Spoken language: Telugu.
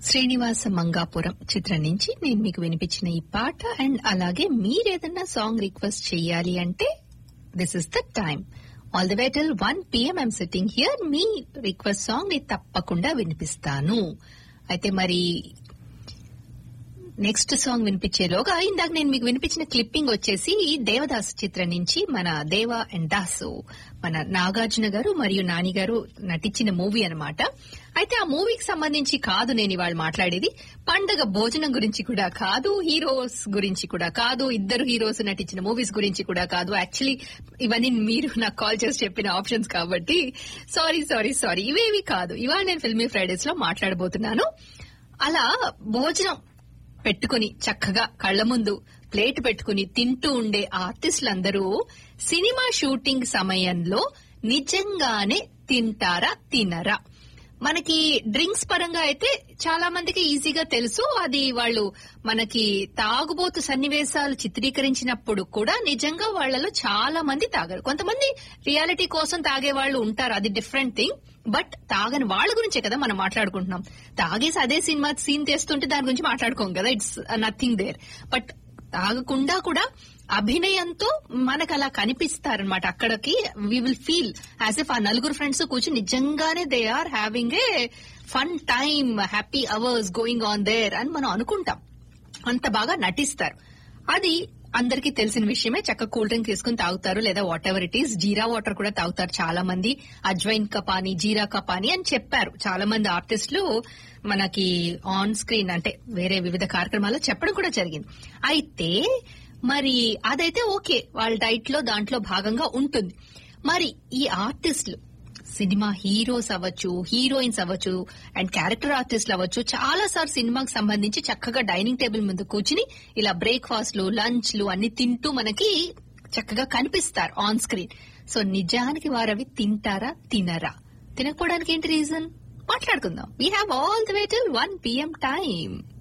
శ్రీనివాస మంగాపురం చిత్రం నుంచి నేను మీకు వినిపించిన ఈ పాట అండ్ అలాగే మీరేదన్నా సాంగ్ రిక్వెస్ట్ చేయాలి అంటే this is the time all the way till one PM I'm sitting here మీ రిక్వెస్ట్ సాంగ్ ని తప్పకుండా వినిపిస్తాను అయితే మరి నెక్స్ట్ సాంగ్ వినిపించేలోగా ఇందాక నేను మీకు వినిపించిన క్లిప్పింగ్ వచ్చేసి దేవదాస్ చిత్రం నుంచి మన దేవ అండ్ దాసు మన నాగార్జున గారు మరియు నాని గారు నటించిన మూవీ అన్నమాట అయితే ఆ మూవీకి సంబంధించి కాదు నేను ఇవాళ మాట్లాడేది పండగ భోజనం గురించి కూడా కాదు హీరోస్ గురించి కూడా కాదు ఇద్దరు హీరోస్ నటించిన మూవీస్ గురించి కూడా కాదు యాక్చువల్లీ ఇవన్నీ మీరు నాకు కాల్ చేసి చెప్పిన ఆప్షన్స్ కాబట్టి సారీ సారీ సారీ ఇవేవి కాదు ఇవాళ నేను ఫిల్మీ ఫ్రైడేస్ లో మాట్లాడబోతున్నాను అలా భోజనం పెట్టుకుని చక్కగా కళ్ల ముందు ప్లేట్ పెట్టుకుని తింటూ ఉండే ఆర్టిస్టులందరూ సినిమా షూటింగ్ సమయంలో నిజంగానే తింటారా తినరా మనకి డ్రింక్స్ పరంగా అయితే చాలా మందికి ఈజీగా తెలుసు అది వాళ్ళు మనకి తాగుబోతు సన్నివేశాలు చిత్రీకరించినప్పుడు కూడా నిజంగా వాళ్లలో చాలా మంది తాగరు కొంతమంది రియాలిటీ కోసం తాగే వాళ్ళు ఉంటారు అది డిఫరెంట్ థింగ్ బట్ తాగని వాళ్ళ గురించే కదా మనం మాట్లాడుకుంటున్నాం తాగేసి అదే సినిమా సీన్ తెస్తుంటే దాని గురించి మాట్లాడుకోం కదా ఇట్స్ నథింగ్ దేర్ బట్ తాగకుండా కూడా అభినయంతో మనకు అలా కనిపిస్తారనమాట అక్కడికి we will feel as if ఆ నలుగురు ఫ్రెండ్స్ కూర్చొని నిజంగానే they are having a fun time happy hours going on there అని మనం అనుకుంటాం అంత బాగా నటిస్తారు అది అందరికీ తెలిసిన విషయమే చక్క కూల్ డ్రింక్ తీసుకుని తాగుతారు లేదా whatever it is jeera water కూడా తాగుతారు చాలా మంది అజ్వైన్ కపాని జీరా కపాని అని చెప్పారు చాలా మంది ఆర్టిస్టులు మనకి ఆన్ స్క్రీన్ అంటే వేరే వివిధ కార్యక్రమాల్లో చెప్పడం కూడా జరిగింది అయితే మరి అదైతే ఓకే వాళ్ళ డైట్ లో దాంట్లో భాగంగా ఉంటుంది మరి ఈ ఆర్టిస్టులు సినిమా హీరోస్ అవ్వచ్చు హీరోయిన్స్ అవ్వచ్చు అండ్ క్యారెక్టర్ ఆర్టిస్టులు అవ్వచ్చు చాలా సార్లు సినిమాకి సంబంధించి చక్కగా డైనింగ్ టేబుల్ ముందు కూర్చుని ఇలా బ్రేక్ఫాస్ట్లు లంచ్లు అన్ని తింటూ మనకి చక్కగా కనిపిస్తారు ఆన్ స్క్రీన్ సో నిజానికి వారు అవి తింటారా తినరా తినకపోవడానికి ఏంటి రీజన్ మాట్లాడుకుందాం we have all the way till one PM time